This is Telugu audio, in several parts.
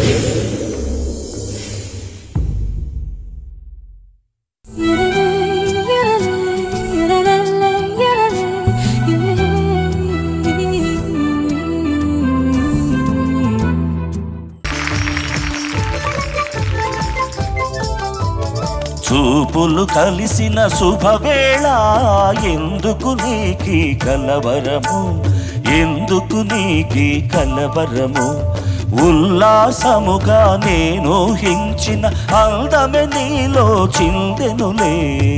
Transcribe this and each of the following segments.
చూపులు కలిసిన శుభవేళ ఎందుకు నీకి కలవరము ఎందుకు నీకి కలవరము ఉల్లాసముగా నేను హించిన అందమే నీలో చిందెనులే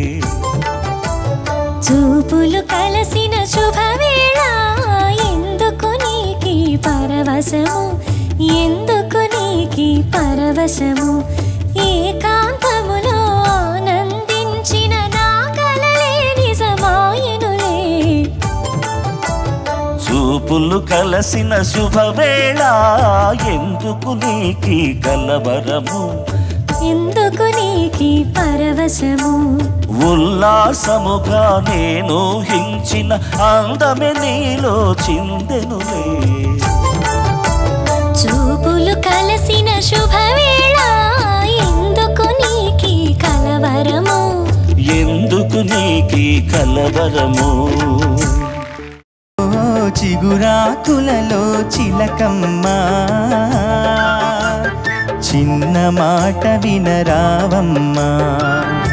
చూపులు కలసిన శుభవేళ ఎందుకు నీకి పరవశము ఎందుకు నీకి పరవశము ఏకాంతములో ఆనందించిన నా కలలే నిజమాయనులే చూపులు కలసిన శుభవేళ ఎందుకు నీకి కలవరము ఎందుకు నీకి పరవశము ఉల్లాసముగా నేను హించిన అందమే నీలో చిందెనులే చూపులు కలసిన శుభవేళ ఎందుకు నీకి కలవరము ఎందుకు నీకి కలవరము ఓ చిగురాకులలో చిలకమ్మ చిన్న మాట వినరావమ్మా